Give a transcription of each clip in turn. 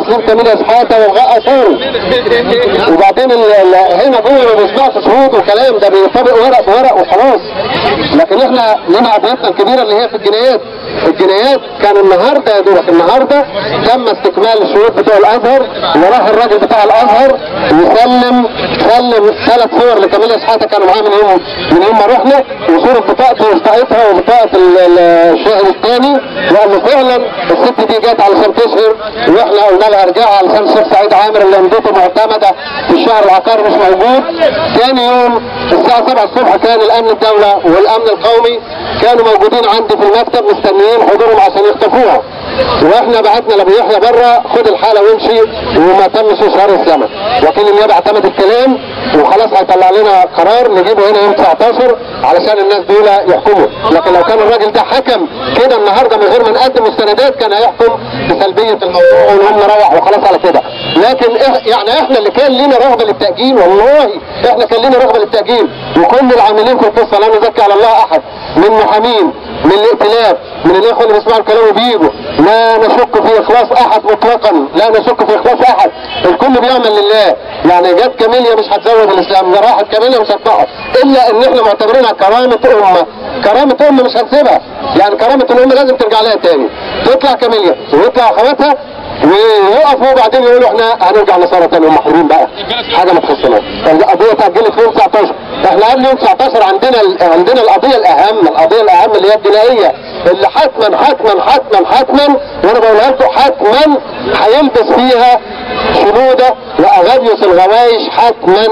تسليم كاميليا شحاته والغاء اثاره وبعدين ال- ال- هنا جوه ما بيسمعش صوت وكلام ده بيطبق ورق بورق وخلاص لكن احنا لنا قضيتنا الكبيره اللي هي في الجنايات الجنايات كان النهارده يا دوبك النهارده تم استكمال الشروط بتوع الازهر وراح الراجل بتاع الازهر وسلم سلم ثلاث صور لكاميليا شحاته كانوا معاه من يوم من يوم ما رحنا وصوره بطاقته وبطاقتها وبطاقه ال- ال- الشاهد الثاني وقال له فعلا الست دي جت علشان تشهر واحنا قلنا لها ارجعها علشان الشيخ سعيد عامر اللي مدته معتمده في الشهر العقاري مش موجود ثاني يوم الساعه 7 الصبح كان الامن الدوله والامن القومي كانوا موجودين عندي في المكتب مستنيين حضورهم عشان يخطفوها واحنا بعتنا لابو يحيى بره خد الحاله وامشي وما تمش اشهار الزمن وكيل النيابه اعتمد الكلام وخلاص هيطلع لنا قرار نجيبه هنا يوم 19 علشان الناس دول يحكموا لكن لو كان الراجل ده حكم كده النهارده من غير ما نقدم مستندات كان هيحكم بسلبيه الموضوع ونقوم نروح وخلاص على كده لكن إح يعني احنا اللي كان لينا رغبه للتاجيل والله احنا كان لينا رغبه للتاجيل وكل العاملين في القصه لا نزكي على الله احد من محامين من الائتلاف من الاخوه اللي بيسمعوا الكلام وبيجوا لا نشك في اخلاص احد مطلقا لا نشك في اخلاص احد الكل بيعمل لله يعني جت كاميليا مش هتزود الاسلام ده راحت كاميليا مش هتقعد الا ان احنا معتبرينها كرامه امه كرامه امه مش هنسيبها يعني كرامه الامه لازم ترجع لها تاني تطلع كاميليا ويطلع اخواتها ويقفوا وبعدين يقولوا احنا هنرجع نصارى تاني ومحرومين بقى حاجه ما تخصناش القضيه اتاجلت في يوم 19 احنا قبل يوم 19 عندنا ال- عندنا القضيه الاهم القضيه الاهم اللي هي الجنائيه اللي حتما حتما حتما حتما وانا بقولها لكم حتما هيلبس فيها شنوده واغابيوس الغوايش حتما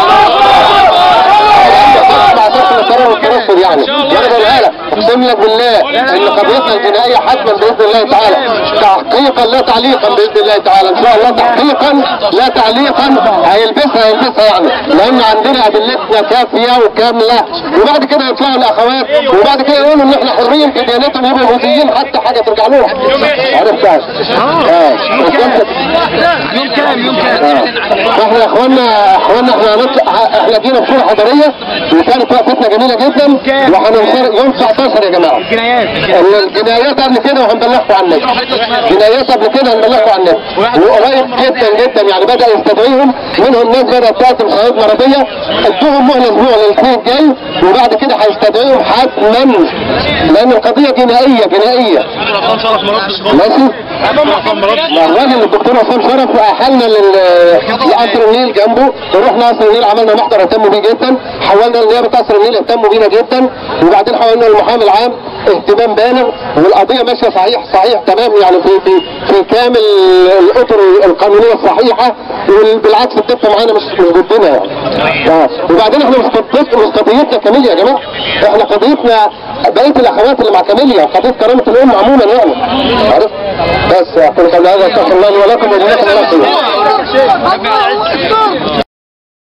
مع دخل القرار والترصد يعني وانا بقولها لك اقسم لك بالله ان قضيتنا الجنائيه حتما باذن الله تعالى تحقيقا لا تعليقا باذن الله تعالى ان شاء الله تحقيقا لا تعليقا هيلبسها هيلبسها يعني لان عندنا ادلتنا كافيه وكامله وبعد كده يطلعوا الاخوات وبعد كده يقولوا ان احنا حرين في ديانتهم يبقوا يهوديين حتى حاجه ترجع لهم عرفتها اه يوم كام يوم كام احنا يا اخوانا اخوانا احنا هنطلع احنا جينا بصوره حضاريه وكانت وقفتنا جميله جدا وهننصر يوم 19 يا جماعه جنايات الجنايات قبل كده وهنبلغكم عن النت جنايات قبل كده هنبلغكم عن النت وقريب جدا جدا يعني بدا يستدعيهم منهم ناس بدات تقدم شهادات مرضيه ادوهم مهله اسبوع للاثنين الجاي وبعد كده هيستدعيهم حتما لان القضيه جنائيه جنائيه ماشي لا، الراجل الدكتور عصام شرف احلنا لل- لقصر النيل جنبه ورحنا قصر النيل عملنا محضر اهتموا بيه جدا حولنا لنيابه قصر النيل اهتموا بينا جدا وبعدين حولنا للمحامي العام اهتمام بالغ والقضيه ماشيه صحيح صحيح تمام يعني في في في كامل الاطر القانونيه الصحيحه وبالعكس الدفه معانا مش مش ضدنا يعني اه وبعدين احنا مش قضيت- مش قضيتنا كاميليا يا جماعه احنا قضيتنا بقيه الاخوات اللي مع كاميليا قضيه كرامه الام عموما يعني عرفت بس اقول قبل هذا استغفر الله لي ولكم وجزاكم الله خيرا